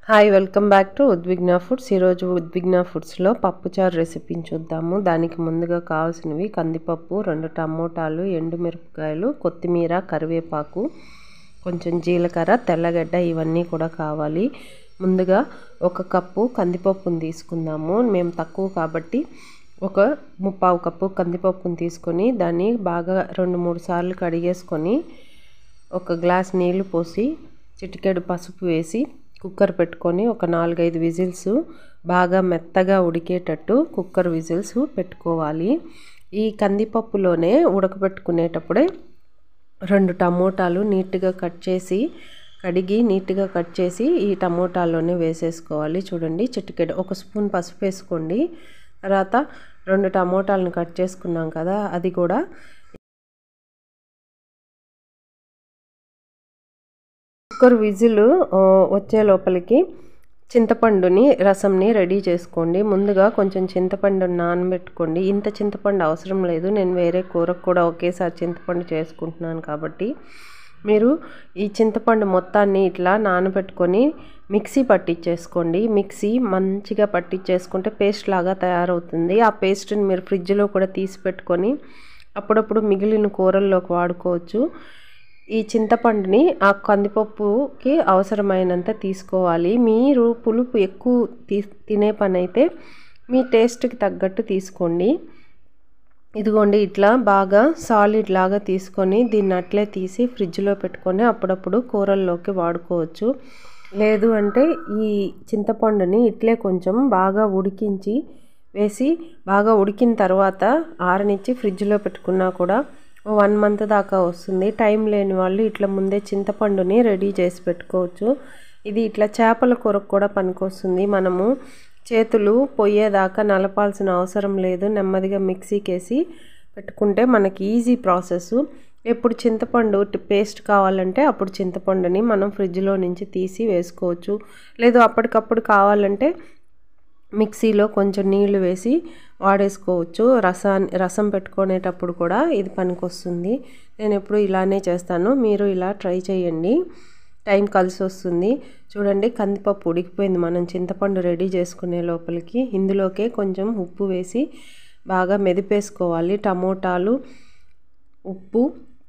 hi welcome back to Udvigna foods ఈరోజు ఉద్విగ్న ఫుడ్స్లో పప్పుచారు రెసిపీని చూద్దాము దానికి ముందుగా కావాల్సినవి కందిపప్పు రెండు టమోటాలు ఎండుమిరపకాయలు కొత్తిమీర కరివేపాకు కొంచెం జీలకర్ర తెల్లగడ్డ ఇవన్నీ కూడా కావాలి ముందుగా ఒక కప్పు కందిపప్పుని తీసుకుందాము మేము తక్కువ కాబట్టి ఒక ముప్పావు కప్పు కందిపప్పుని తీసుకొని దాన్ని బాగా రెండు మూడు సార్లు కడిగేసుకొని ఒక గ్లాస్ నీళ్లు పోసి చిటికెడు పసుపు వేసి కుక్కర్ పెట్టుకొని ఒక నాలుగైదు విజిల్స్ బాగా మెత్తగా ఉడికేటట్టు కుక్కర్ విజిల్స్ పెట్టుకోవాలి ఈ కందిపప్పులోనే ఉడకబెట్టుకునేటప్పుడే రెండు టమోటాలు నీట్గా కట్ చేసి కడిగి నీట్గా కట్ చేసి ఈ టమోటాల్లోనే వేసేసుకోవాలి చూడండి చిటికెడు ఒక స్పూన్ పసుపు వేసుకోండి తర్వాత రెండు టమోటాలను కట్ చేసుకున్నాం కదా అది కూడా కుక్కర్ విజిల్ వచ్చే లోపలికి చింతపండుని రసంని రెడీ చేసుకోండి ముందుగా కొంచెం చింతపండు నానబెట్టుకోండి ఇంత చింతపండు అవసరం లేదు నేను వేరే కూరకు కూడా ఒకేసారి చింతపండు చేసుకుంటున్నాను కాబట్టి మీరు ఈ చింతపండు మొత్తాన్ని ఇట్లా నానబెట్టుకొని మిక్సీ పట్టించేసుకోండి మిక్సీ మంచిగా పట్టించేసుకుంటే పేస్ట్ లాగా తయారవుతుంది ఆ పేస్ట్ని మీరు ఫ్రిడ్జ్లో కూడా తీసి పెట్టుకొని అప్పుడప్పుడు మిగిలిన కూరల్లోకి వాడుకోవచ్చు ఈ చింతపండుని ఆ కందిపప్పుకి అవసరమైనంత తీసుకోవాలి మీరు పులుపు ఎక్కువ తీ తినే పని అయితే మీ టేస్ట్కి తగ్గట్టు తీసుకోండి ఇదిగోండి ఇట్లా బాగా సాలిడ్ లాగా తీసుకొని దీన్ని అట్లే తీసి ఫ్రిడ్జ్లో పెట్టుకొని అప్పుడప్పుడు కూరల్లోకి వాడుకోవచ్చు లేదు అంటే ఈ చింతపండుని ఇట్లే కొంచెం బాగా ఉడికించి వేసి బాగా ఉడికిన తర్వాత ఆరనిచ్చి ఫ్రిడ్జ్లో పెట్టుకున్నా కూడా వన్ మంత్ దాకా వస్తుంది టైం లేని వాళ్ళు ఇట్లా ముందే చింతపండుని రెడీ చేసి పెట్టుకోవచ్చు ఇది ఇట్లా చేపల కూరకు కూడా పనికొస్తుంది మనము చేతులు పొయ్యేదాకా నలపాల్సిన అవసరం లేదు నెమ్మదిగా మిక్సీకి వేసి పెట్టుకుంటే మనకి ఈజీ ప్రాసెస్ ఎప్పుడు చింతపండు పేస్ట్ కావాలంటే అప్పుడు చింతపండుని మనం ఫ్రిడ్జ్లో నుంచి తీసి వేసుకోవచ్చు లేదు అప్పటికప్పుడు కావాలంటే మిక్సీలో కొంచెం నీళ్లు వేసి వాడేసుకోవచ్చు రసాన్ని రసం పెట్టుకునేటప్పుడు కూడా ఇది పనికొస్తుంది నేను ఎప్పుడు ఇలానే చేస్తాను మీరు ఇలా ట్రై చేయండి టైం కలిసి వస్తుంది చూడండి కందిపప్పు ఉడికిపోయింది మనం చింతపండు రెడీ చేసుకునే లోపలికి ఇందులోకే కొంచెం ఉప్పు వేసి బాగా మెదిపేసుకోవాలి టమోటాలు ఉప్పు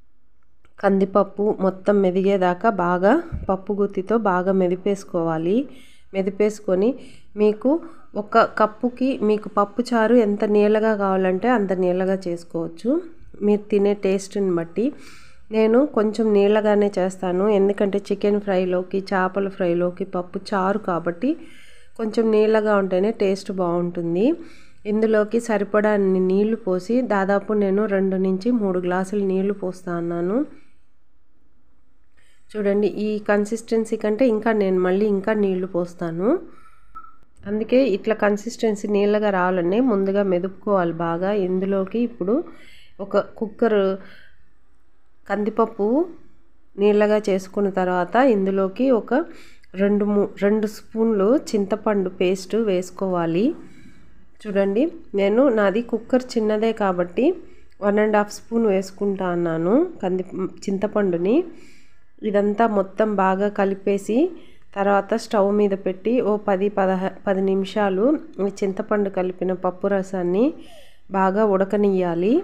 కందిపప్పు మొత్తం మెదిగేదాకా బాగా పప్పు గుత్తితో బాగా మెదిపేసుకోవాలి మెదిపేసుకొని మీకు ఒక కప్పుకి మీకు పప్పు చారు ఎంత నీళ్ళగా కావాలంటే అంత నీళ్ళగా చేసుకోవచ్చు మీరు తినే టేస్ట్ని బట్టి నేను కొంచెం నీళ్ళగానే చేస్తాను ఎందుకంటే చికెన్ ఫ్రైలోకి చేపల ఫ్రైలోకి పప్పు చారు కాబట్టి కొంచెం నీళ్ళగా ఉంటేనే టేస్ట్ బాగుంటుంది ఇందులోకి సరిపడా నీళ్లు పోసి దాదాపు నేను రెండు నుంచి మూడు గ్లాసులు నీళ్లు పోస్తా అన్నాను చూడండి ఈ కన్సిస్టెన్సీ కంటే ఇంకా నేను మళ్ళీ ఇంకా నీళ్లు పోస్తాను అందుకే ఇట్లా కన్సిస్టెన్సీ నీళ్ళగా రావాలని ముందుగా మెదుపుకోవాలి బాగా ఇందులోకి ఇప్పుడు ఒక కుక్కర్ కందిపప్పు నీళ్ళగా చేసుకున్న తర్వాత ఇందులోకి ఒక రెండు మూ రెండు స్పూన్లు చింతపండు పేస్ట్ వేసుకోవాలి చూడండి నేను నాది కుక్కర్ చిన్నదే కాబట్టి వన్ అండ్ హాఫ్ స్పూన్ వేసుకుంటా అన్నాను కంది చింతపండుని ఇదంతా మొత్తం బాగా కలిపేసి తర్వాత స్టవ్ మీద పెట్టి ఓ పది పదహ పది నిమిషాలు చింతపండు కలిపిన పప్పు రసాన్ని బాగా ఉడకనియ్యాలి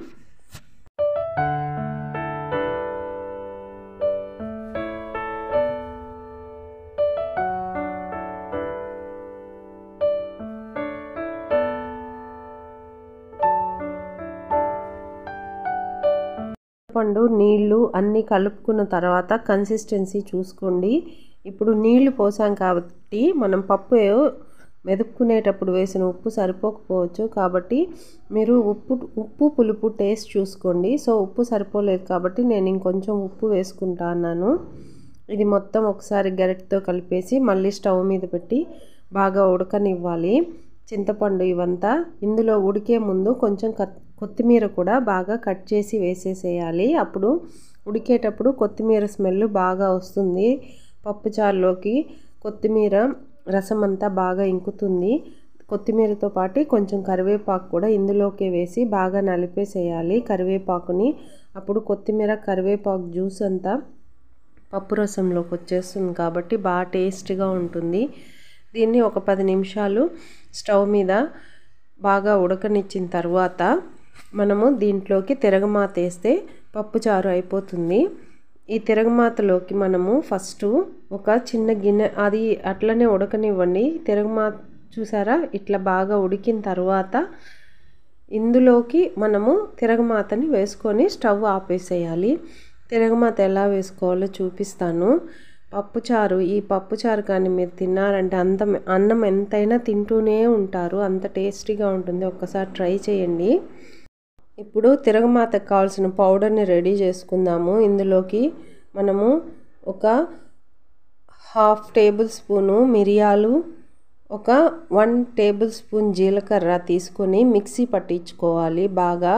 పండు నీళ్లు అన్నీ కలుపుకున్న తర్వాత కన్సిస్టెన్సీ చూసుకోండి ఇప్పుడు నీళ్లు పోసాం కాబట్టి మనం పప్పు మెదుపుకునేటప్పుడు వేసిన ఉప్పు సరిపోకపోవచ్చు కాబట్టి మీరు ఉప్పు ఉప్పు పులుపు టేస్ట్ చూసుకోండి సో ఉప్పు సరిపోలేదు కాబట్టి నేను ఇంకొంచెం ఉప్పు వేసుకుంటా అన్నాను ఇది మొత్తం ఒకసారి గరిటతో కలిపేసి మళ్ళీ స్టవ్ మీద పెట్టి బాగా ఉడకనివ్వాలి చింతపండు ఇవంతా ఇందులో ఉడికే ముందు కొంచెం కొత్తిమీర కూడా బాగా కట్ చేసి వేసేసేయాలి అప్పుడు ఉడికేటప్పుడు కొత్తిమీర స్మెల్ బాగా వస్తుంది పప్పుచారులోకి కొత్తిమీర రసం అంతా బాగా ఇంకుతుంది కొత్తిమీరతో పాటు కొంచెం కరివేపాకు కూడా ఇందులోకే వేసి బాగా నలిపేసేయాలి కరివేపాకుని అప్పుడు కొత్తిమీర కరివేపాకు జ్యూస్ అంతా పప్పు రసంలోకి వచ్చేస్తుంది కాబట్టి బాగా టేస్ట్గా ఉంటుంది దీన్ని ఒక పది నిమిషాలు స్టవ్ మీద బాగా ఉడకనిచ్చిన తర్వాత మనము దీంట్లోకి తిరగమాత వేస్తే పప్పుచారు అయిపోతుంది ఈ తిరగమాతలోకి మనము ఫస్ట్ ఒక చిన్న గిన్నె అది అట్లనే ఉడకనివ్వండి తిరగమాత చూసారా ఇట్లా బాగా ఉడికిన తర్వాత ఇందులోకి మనము తిరగమాతని వేసుకొని స్టవ్ ఆపేసేయాలి తిరగమాత ఎలా వేసుకోవాలో చూపిస్తాను పప్పుచారు ఈ పప్పుచారు కానీ మీరు తిన్నారంటే అంత అన్నం ఎంతైనా తింటూనే ఉంటారు అంత టేస్టీగా ఉంటుంది ఒక్కసారి ట్రై చేయండి ఇప్పుడు తిరగమాతకు కావాల్సిన పౌడర్ని రెడీ చేసుకుందాము ఇందులోకి మనము ఒక హాఫ్ టేబుల్ స్పూను మిరియాలు ఒక వన్ టేబుల్ స్పూన్ జీలకర్ర తీసుకొని మిక్సీ పట్టించుకోవాలి బాగా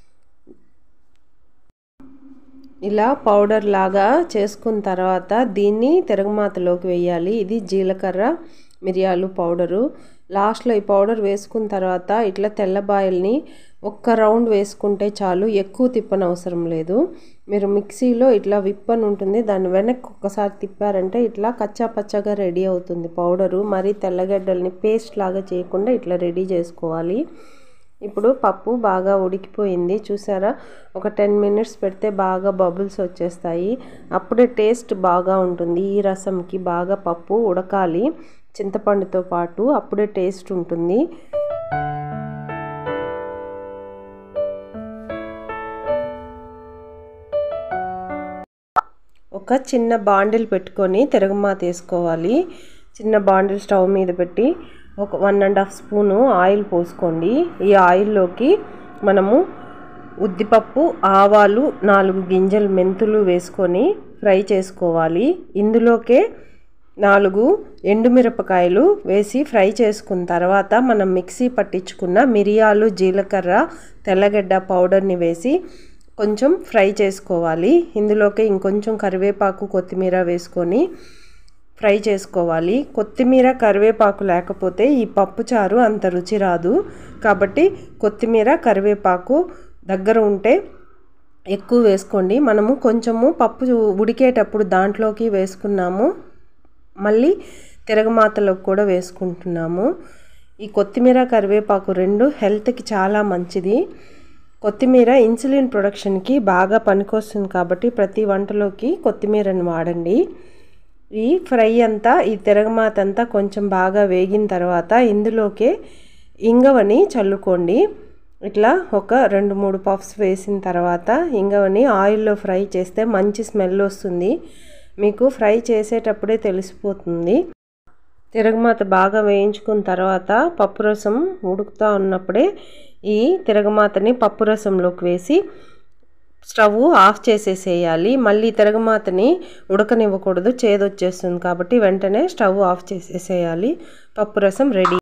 ఇలా పౌడర్ లాగా చేసుకున్న తర్వాత దీన్ని తిరగమాతలోకి వేయాలి ఇది జీలకర్ర మిరియాలు పౌడరు లాస్ట్లో ఈ పౌడర్ వేసుకున్న తర్వాత ఇట్లా తెల్లబాయల్ని ఒక్క రౌండ్ వేసుకుంటే చాలు ఎక్కువ తిప్పని అవసరం లేదు మీరు మిక్సీలో ఇట్లా విప్పని ఉంటుంది దాన్ని వెనక్కి ఒక్కసారి తిప్పారంటే ఇట్లా కచ్చా పచ్చగా రెడీ అవుతుంది పౌడరు మరి తెల్లగడ్డల్ని పేస్ట్ లాగా చేయకుండా ఇట్లా రెడీ చేసుకోవాలి ఇప్పుడు పప్పు బాగా ఉడికిపోయింది చూసారా ఒక టెన్ మినిట్స్ పెడితే బాగా బబుల్స్ వచ్చేస్తాయి అప్పుడే టేస్ట్ బాగా ఉంటుంది ఈ రసంకి బాగా పప్పు ఉడకాలి చింతపండుతో పాటు అప్పుడే టేస్ట్ ఉంటుంది ఒక చిన్న బాండిల్ పెట్టుకొని తిరగమాత వేసుకోవాలి చిన్న బాండిల్ స్టవ్ మీద పెట్టి ఒక one and half spoon oil పోసుకోండి ఈ ఆయిల్లోకి మనము ఉద్దిపప్పు ఆవాలు నాలుగు గింజలు మెంతులు వేసుకొని ఫ్రై చేసుకోవాలి ఇందులోకే నాలుగు ఎండుమిరపకాయలు వేసి ఫ్రై చేసుకున్న తర్వాత మనం మిక్సీ పట్టించుకున్న మిరియాలు జీలకర్ర తెల్లగడ్డ పౌడర్ని వేసి కొంచెం ఫ్రై చేసుకోవాలి ఇందులోకి ఇంకొంచెం కరివేపాకు కొత్తిమీర వేసుకొని ఫ్రై చేసుకోవాలి కొత్తిమీర కరివేపాకు లేకపోతే ఈ పప్పు చారు అంత రుచి రాదు కాబట్టి కొత్తిమీర కరివేపాకు దగ్గర ఉంటే ఎక్కువ వేసుకోండి మనము కొంచెము పప్పు ఉడికేటప్పుడు దాంట్లోకి వేసుకున్నాము మళ్ళీ తిరగమాతలో కూడా వేసుకుంటున్నాము ఈ కొత్తిమీర కరివేపాకు రెండు హెల్త్కి చాలా మంచిది కొత్తిమీర ఇన్సులిన్ ప్రొడక్షన్కి బాగా పనికొస్తుంది కాబట్టి ప్రతి వంటలోకి కొత్తిమీరని వాడండి ఈ ఫ్రై అంతా ఈ తిరగమాత అంతా కొంచెం బాగా వేగిన తర్వాత ఇందులోకే ఇంగవని చల్లుకోండి ఇట్లా ఒక రెండు మూడు పఫ్స్ వేసిన తర్వాత ఇంగవని ఆయిల్లో ఫ్రై చేస్తే మంచి స్మెల్ వస్తుంది మీకు ఫ్రై చేసేటప్పుడే తెలిసిపోతుంది తిరగమాత బాగా వేయించుకున్న తర్వాత పప్పు రసం ఉడుకుతూ ఉన్నప్పుడే ఈ తిరగమాతని పప్పు రసంలోకి వేసి స్టవ్ ఆఫ్ చేసేసేయాలి మళ్ళీ తిరగమాతని ఉడకనివ్వకూడదు చేదొచ్చేస్తుంది కాబట్టి వెంటనే స్టవ్ ఆఫ్ చేసేసేయాలి పప్పు రసం రెడీ